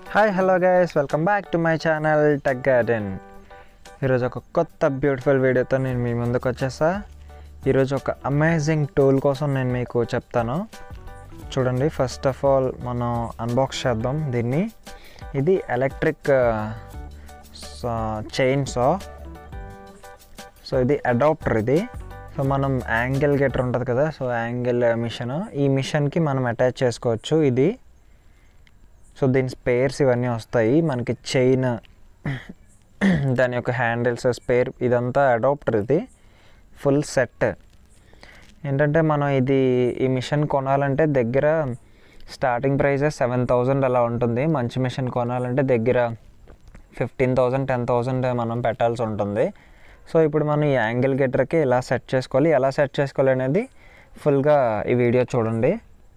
hi hello guys welcome back to my channel Tech Garden ఈరోజు ఒక కొత్త beautiful వీడియోతో నేను మీ ముందుకు వచ్చేసా ఈరోజు ఒక అమేజింగ్ టూల్ కోసం నేను మీకు చెప్తాను చూడండి ఫస్ట్ ఆఫ్ ఆల్ మనం అన్బాక్స్ చేద్దాం దీన్ని ఇది ఎలక్ట్రిక్ చైన్ సా సో ఇది అడాప్టర్ ఇది సో మనం యాంగిల్ గెటర్ ఉంటుంది కదా సో యాంగిల్ మిషన్ ఈ మిషన్కి మనం అటాచ్ చేసుకోవచ్చు ఇది సో దీని స్పేర్స్ ఇవన్నీ వస్తాయి మనకి చైన్ దాని యొక్క హ్యాండిల్స్ స్పేర్ ఇదంతా అడాప్టర్ ఇది ఫుల్ సెట్ ఏంటంటే మనం ఇది ఈ మిషన్ కొనాలంటే దగ్గర స్టార్టింగ్ ప్రైజెస్ సెవెన్ థౌజండ్ అలా ఉంటుంది మంచి మిషన్ కొనాలంటే దగ్గర ఫిఫ్టీన్ థౌజండ్ టెన్ థౌజండ్ మనం పెట్టాల్సి ఉంటుంది సో ఇప్పుడు మనం ఈ యాంగిల్ గెటర్కి ఎలా సెట్ చేసుకోవాలి ఎలా సెట్ చేసుకోవాలి అనేది ఫుల్గా ఈ వీడియో చూడండి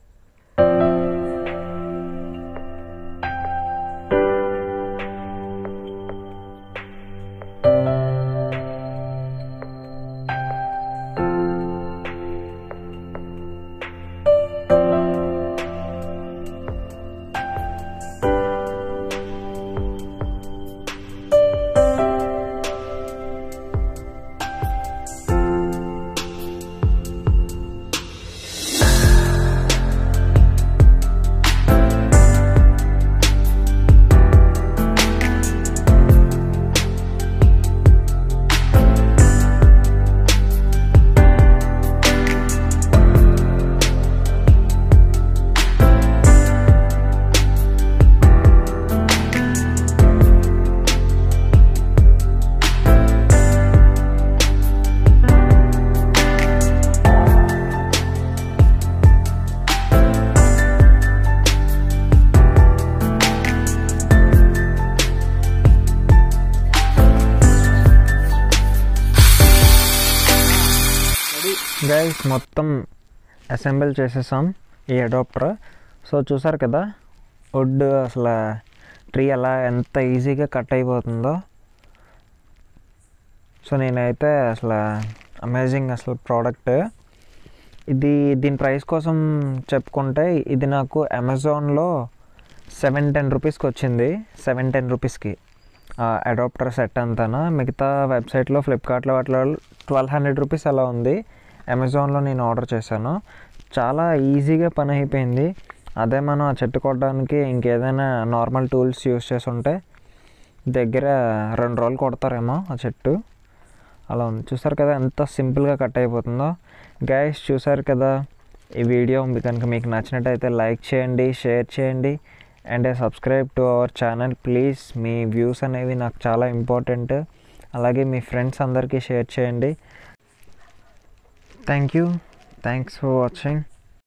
గైస్ మొత్తం అసెంబుల్ చేసేసాం ఈ అడాప్టర్ సో చూసారు కదా వుడ్ అసలు ట్రీ అలా ఎంత ఈజీగా కట్ అయిపోతుందో సో నేనైతే అసలు అమేజింగ్ అసలు ప్రోడక్ట్ ఇది దీని ప్రైస్ కోసం చెప్పుకుంటే ఇది నాకు అమెజాన్లో సెవెన్ టెన్ రూపీస్కి వచ్చింది సెవెన్ టెన్ రూపీస్కి అడాప్టర్ సెట్ అంతానా మిగతా వెబ్సైట్లో ఫ్లిప్కార్ట్లో వాటిలో ట్వెల్వ్ హండ్రెడ్ రూపీస్ అలా ఉంది అమెజాన్లో నేను ఆర్డర్ చేశాను చాలా ఈజీగా పని అయిపోయింది అదే మనం ఆ చెట్టు కొట్టడానికి ఇంకేదైనా నార్మల్ టూల్స్ యూస్ చేసి ఉంటే దగ్గర రెండు రోజులు కొడతారేమో ఆ చెట్టు అలా ఉంది చూసారు కదా ఎంత సింపుల్గా కట్ అయిపోతుందో గైస్ చూసారు కదా ఈ వీడియో కనుక మీకు నచ్చినట్టయితే లైక్ చేయండి షేర్ చేయండి and subscribe to our channel please మీ వ్యూస్ అనేవి నాకు చాలా ఇంపార్టెంట్ అలాగే మీ ఫ్రెండ్స్ అందరికీ షేర్ చేయండి thank you thanks for watching